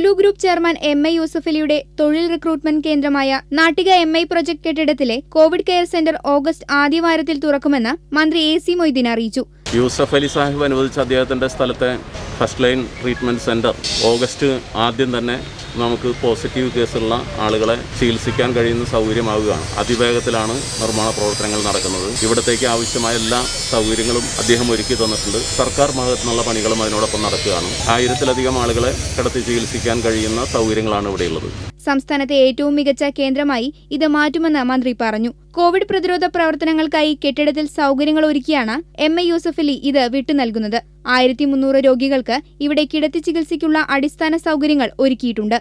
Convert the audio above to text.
Lulu group chairman M A യൂസഫലിയുടെ തൊഴിൽ recruitment കേന്ദ്രമായ നാട്ടിക എം ഐ പ്രൊജക്ട് കെട്ടിടത്തിലെ കോവിഡ് കെയർ സെന്റർ ഓഗസ്റ്റ് ആദ്യവാരത്തിൽ തുറക്കുമെന്ന് മന്ത്രി എ സി മൊയ്തീൻ അറിയിച്ചു യൂസഫ് അലി സാഹിബ് അനുവദിച്ച അദ്ദേഹത്തിൻ്റെ സ്ഥലത്തെ first line treatment centre August ആദ്യം തന്നെ നമുക്ക് പോസിറ്റീവ് കേസുള്ള ആളുകളെ ചികിത്സിക്കാൻ കഴിയുന്ന സൗകര്യമാവുകയാണ് അതിവേഗത്തിലാണ് നിർമ്മാണ പ്രവർത്തനങ്ങൾ നടക്കുന്നത് ഇവിടത്തേക്ക് ആവശ്യമായ എല്ലാ സൗകര്യങ്ങളും അദ്ദേഹം ഒരുക്കി തന്നിട്ടുണ്ട് സർക്കാർ ഭാഗത്തു നിന്നുള്ള പണികളും അതിനോടൊപ്പം നടക്കുകയാണ് ആയിരത്തിലധികം ആളുകളെ കിടത്തി ചികിത്സിക്കാൻ കഴിയുന്ന സൗകര്യങ്ങളാണ് ഇവിടെയുള്ളത് സംസ്ഥാനത്തെ ഏറ്റവും മികച്ച കേന്ദ്രമായി ഇത് മാറ്റുമെന്ന് മന്ത്രി പറഞ്ഞു കോവിഡ് പ്രതിരോധ പ്രവർത്തനങ്ങൾക്കായി കെട്ടിടത്തിൽ സൗകര്യങ്ങൾ ഒരുക്കിയാണ് എം എ യൂസഫലി ഇത് വിട്ടു നൽകുന്നത് ആയിരത്തി മുന്നൂറ് രോഗികൾക്ക് ഇവിടെ കിടത്തി ചികിത്സയ്ക്കുള്ള അടിസ്ഥാന സൗകര്യങ്ങൾ ഒരുക്കിയിട്ടുണ്ട്